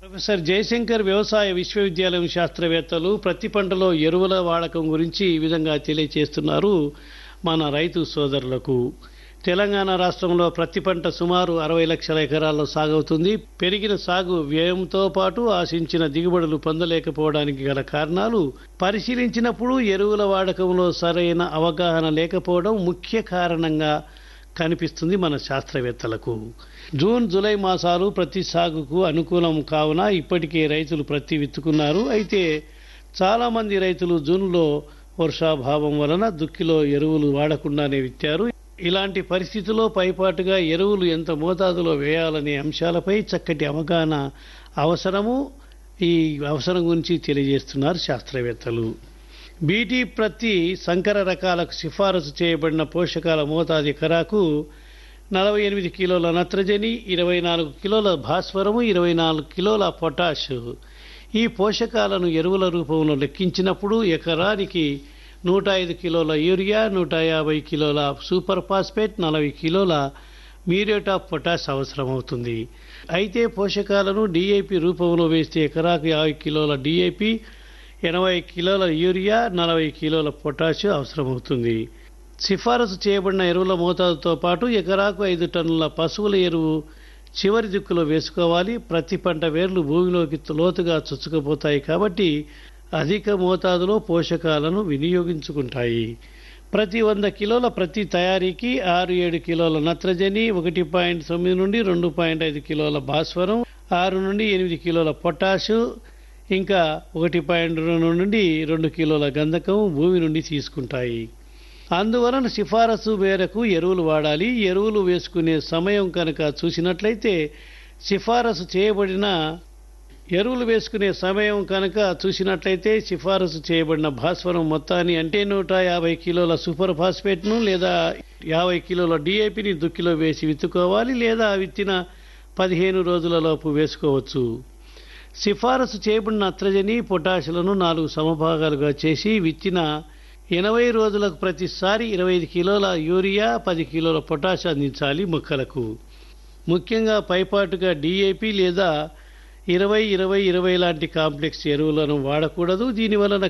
professor Jayashankar వ్యవసాయ విశ్వవిద్యాలయం శాస్త్రవేత్తలు ప్రతి పంటలో ఎరువుల వాడకం గురించి ఈ విధంగా తెలియచేస్తున్నారు మన రైతు సోదరులకు తెలంగాణ రాష్ట్రంలో ప్రతి పంట సుమారు అరవై లక్షల ఎకరాల్లో సాగవుతుంది పెరిగిన సాగు వ్యయంతో పాటు ఆశించిన దిగుబడులు పొందలేకపోవడానికి గల కారణాలు పరిశీలించినప్పుడు ఎరువుల వాడకంలో సరైన అవగాహన లేకపోవడం ముఖ్య కారణంగా కనిపిస్తుంది మన శాస్త్రవేత్తలకు జూన్ జూలై మాసాలు ప్రతి సాగుకు అనుకూలం కావున ఇప్పటికే రైతులు ప్రతి విత్తుకున్నారు అయితే చాలా మంది రైతులు జూన్లో వర్షాభావం వలన దుక్కిలో ఎరువులు వాడకుండానే విత్తారు ఇలాంటి పరిస్థితుల్లో పైపాటుగా ఎరువులు ఎంత మోతాదులో వేయాలనే అంశాలపై చక్కటి అవగాహన అవసరము ఈ అవసరం గురించి తెలియజేస్తున్నారు శాస్త్రవేత్తలు బీటీ ప్రతి సంకర రకాలకు సిఫారసు చేయబడిన పోషకాల మోతాదు ఎకరాకు నలభై ఎనిమిది కిలోల నత్రజని ఇరవై నాలుగు కిలోల భాస్వరము ఇరవై నాలుగు కిలోల పొటాష్ ఈ పోషకాలను ఎరువుల రూపంలో లెక్కించినప్పుడు ఎకరానికి నూట ఐదు కిలోల యూరియా నూట యాభై కిలోల సూపర్ ఫాస్ఫేట్ నలభై కిలోల మ్యూరేట్ ఆఫ్ పొటాష్ అవసరమవుతుంది అయితే పోషకాలను డిఏపి రూపంలో వేస్తే ఎకరాకు యాభై కిలోల డిఏపి ఎనభై కిలోల యూరియా నలభై కిలోల పొటాష్ అవసరమవుతుంది సిఫారసు చేయబడిన ఎరువుల మోతాదుతో పాటు ఎకరాకు ఐదు టన్నుల పశువుల ఎరువు చివరి దిక్కులో వేసుకోవాలి ప్రతి పంట వేర్లు భూమిలోకి లోతుగా చొచ్చుకుపోతాయి కాబట్టి అధిక మోతాదులో పోషకాలను వినియోగించుకుంటాయి ప్రతి వంద కిలోల ప్రతి తయారీకి ఆరు ఏడు కిలోల నత్రజని ఒకటి పాయింట్ తొమ్మిది నుండి రెండు పాయింట్ ఐదు కిలోల భాస్వరం ఆరు నుండి ఎనిమిది కిలోల పొటాషు ఇంకా ఒకటి పాయింట్ రెండు నుండి రెండు కిలోల గంధకం భూమి నుండి తీసుకుంటాయి అందువలన సిఫారసు మేరకు ఎరువులు వాడాలి ఎరువులు వేసుకునే సమయం కనుక చూసినట్లయితే సిఫారసు చేయబడిన ఎరువులు వేసుకునే సమయం కనుక చూసినట్లయితే సిఫారసు చేయబడిన భాస్వరం మొత్తాన్ని అంటే నూట యాభై కిలోల సూపర్ ఫాస్ఫేట్ను లేదా యాభై కిలోల డిఏపిని దుక్కిలో వేసి విత్తుకోవాలి లేదా విత్తిన పదిహేను రోజుల లోపు వేసుకోవచ్చు సిఫారసు చేయబడిన నత్రజని పొటాషులను నాలుగు సమభాగాలుగా చేసి విత్తిన ఎనభై రోజులకు ప్రతిసారి ఇరవై ఐదు కిలోల యూరియా పది కిలోల పొటాష్ అందించాలి మొక్కలకు ముఖ్యంగా పైపాటుగా డిఏపి లేదా ఇరవై ఇరవై ఇరవై లాంటి కాంప్లెక్స్ ఎరువులను వాడకూడదు దీనివలన